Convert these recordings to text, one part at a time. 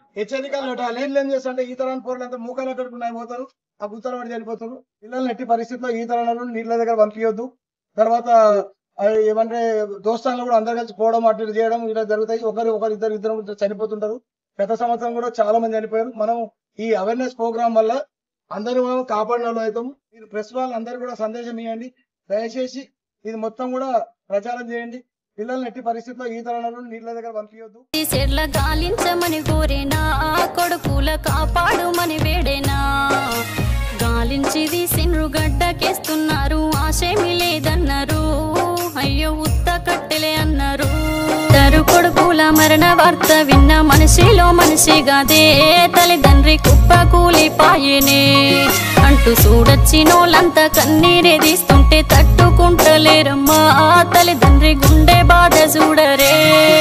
హెచ్చరికలు పెట్టాలి నీళ్ళు ఏం చేస్తుంటే ఈతరాని పోరలు అంతా మూకలు కట్టుకున్నాయి పోతారు ఆ గుత్తలు పడి చనిపోతారు పిల్లల్ని ఎట్టి పరిస్థితుల్లో ఈతరాలను నీళ్ళ దగ్గర పంపించొద్దు తర్వాత అవి ఏమంటే దోస్తాన్లు కూడా అందరు కలిసి పోవడం అటు ఇటు చేయడం ఇలా జరుగుతాయి ఒకరు ఒకరు ఇద్దరు ఇద్దరు చనిపోతుంటారు గత సంవత్సరం కూడా చాలా మంది చనిపోయారు మనం ఈ అవేర్నెస్ ప్రోగ్రామ్ వల్ల అందరూ మనం కాపాడిన వాళ్ళు అవుతాం మీరు ప్రెస్ వాళ్ళు అందరూ కూడా సందేశం ఇవ్వండి దయచేసి ఇది మొత్తం కూడా ప్రచారం చేయండి పిల్లల్ని ఎట్టి పరిస్థితుల్లో ఈతరాలను నీళ్ళ దగ్గర పంపించొద్దు చెర్ల గాలించమని కోరేనా కొడుకుల కాపాడుమని వేడేనా గాలించి తీసిన్రు గడ్డకేస్తున్నారు ఆశేమి లేదన్నారు అయ్యో ఉత్త కట్టెలే అన్నారు తరు కొడుకుల మరణ వార్త విన్న మనిషిలో మనిషిగాదే తల్లిదండ్రి కుప్ప కూలిపాయనే అంటూ చూడొచ్చినోళ్ళంతా కన్నీరే తీస్తుంటే తట్టుకుంటలేరమ్మా తల్లిదండ్రి గుండె బాధ చూడరే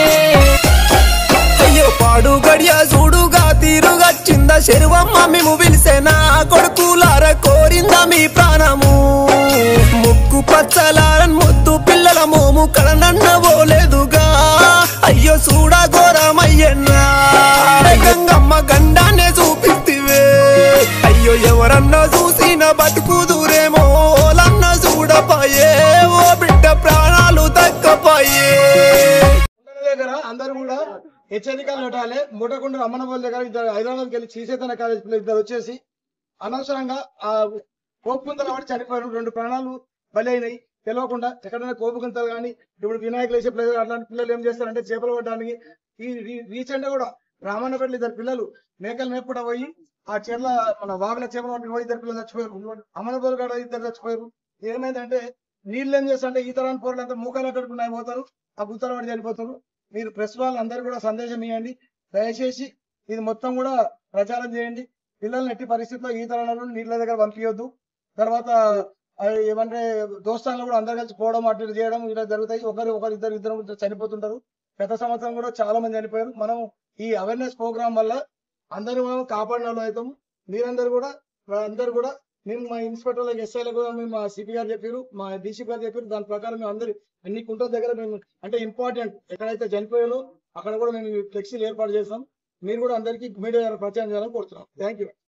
అయ్యో పాడు గడియ చూడుగా తీరుగా చింద శరువమ్మ మేము పిలిసేనా కొడుకులార కోరిందా మీ ప్రాణము ముక్కు పచ్చలారన్ ముద్దు పిల్లల మోము కడనన్నవోలేదుగా అయ్యో చూడా ఘోరమయ్యన్నా గంగమ్మ గండాన్నే చూపిస్తివే అయ్యో ఎవరన్నా చూసిన బతుకు దూరేమో ఓలన్న చూడపాయే ఓ బిడ్డ ప్రాణాలు దక్కపాయే ఉండల దగ్గర అందరూ కూడా హెచ్చరికలు పెట్టాలి మూటకుండ రమ్మనబోల్ దగ్గర ఇద్దరు హైదరాబాద్కి వెళ్ళి శ్రీచైతన్య కాలేజ్ పిల్లలు ఇద్దరు వచ్చేసి అనవసరంగా ఆ కోపుకుంతలు పడి చనిపోయారు రెండు ప్రాణాలు బలి అయినాయి తెలియకుండా ఎక్కడైనా కోపుకుంతలు కానీ ఇప్పుడు వినాయకులు వేసే ప్లేస్ అట్లాంటి పిల్లలు ఏం చేస్తారంటే చేపలు పట్టడానికి ఈ రీసెంట్ గా కూడా రామన్నపేటలో ఇద్దరు పిల్లలు మేకలు మేపుకుంటా పోయి ఆ చీరల మన వాగుల చేపలు పట్టి పోయి ఇద్దరు పిల్లలు చచ్చిపోయారు అమ్మనబోలు కాడ ఇద్దరు చచ్చిపోయారు ఏమైందంటే నీళ్ళు ఏం చేస్తారంటే ఈతరాని పోరలు అంతా మూకలు కట్టుకున్నాయి పోతారు ఆ గుత్తలు పడి చనిపోతారు మీరు ప్రెస్ వాళ్ళు అందరూ కూడా సందేశం ఇవ్వండి దయచేసి ఇది మొత్తం కూడా ప్రచారం చేయండి పిల్లల్ని ఎట్టి పరిస్థితుల్లో ఈతరాలను నీళ్ళ దగ్గర పంపించొద్దు తర్వాత అవి ఏమంటే దోస్తాన్లు కూడా అందరు కలిసి పోవడం అటు ఇటు చేయడం ఇలా జరుగుతాయి ఒకరు ఒకరు ఇద్దరు ఇద్దరు చనిపోతుంటారు గత సంవత్సరం కూడా చాలా మంది చనిపోయారు మనం ఈ అవేర్నెస్ ప్రోగ్రామ్ వల్ల అందరూ మనం కాపాడిన వాళ్ళు అవుతాం మీరందరూ కూడా అందరూ కూడా మేము మా ఇన్స్పెక్టర్లకు ఎస్ఐలకు కూడా మేము మా సిపి గారు చెప్పారు మా డీసీపీ గారు చెప్పారు దాని ప్రకారం మేము అందరు అన్ని కుంటల దగ్గర మేము అంటే ఇంపార్టెంట్ ఎక్కడైతే చనిపోయారో అక్కడ కూడా మేము ఫ్లెక్సీలు ఏర్పాటు చేస్తాం మీరు కూడా అందరికీ మీడియా ద్వారా ప్రచారం చేయాలని కోరుతున్నాం థ్యాంక్ యూ